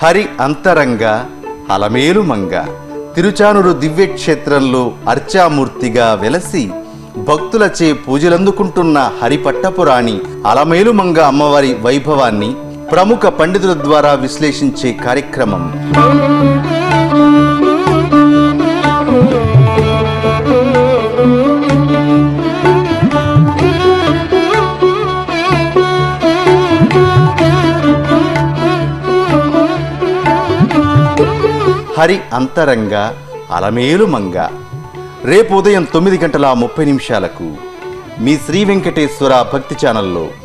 హరి అంతరంగ అలమేలు మంగ తిరుచానూరు దివ్యక్షేత్రంలో అర్చామూర్తిగా వెలసి భక్తులచే పూజలందుకుంటున్న హరిపట్టపురాణి అలమేలు మంగ అమ్మవారి వైభవాన్ని ప్రముఖ పండితుల ద్వారా విశ్లేషించే కార్యక్రమం హరి అంతరంగ అలమేలు మంగ రేపు ఉదయం తొమ్మిది గంటల ముప్పై నిమిషాలకు మీ శ్రీ వెంకటేశ్వర భక్తి ఛానల్లో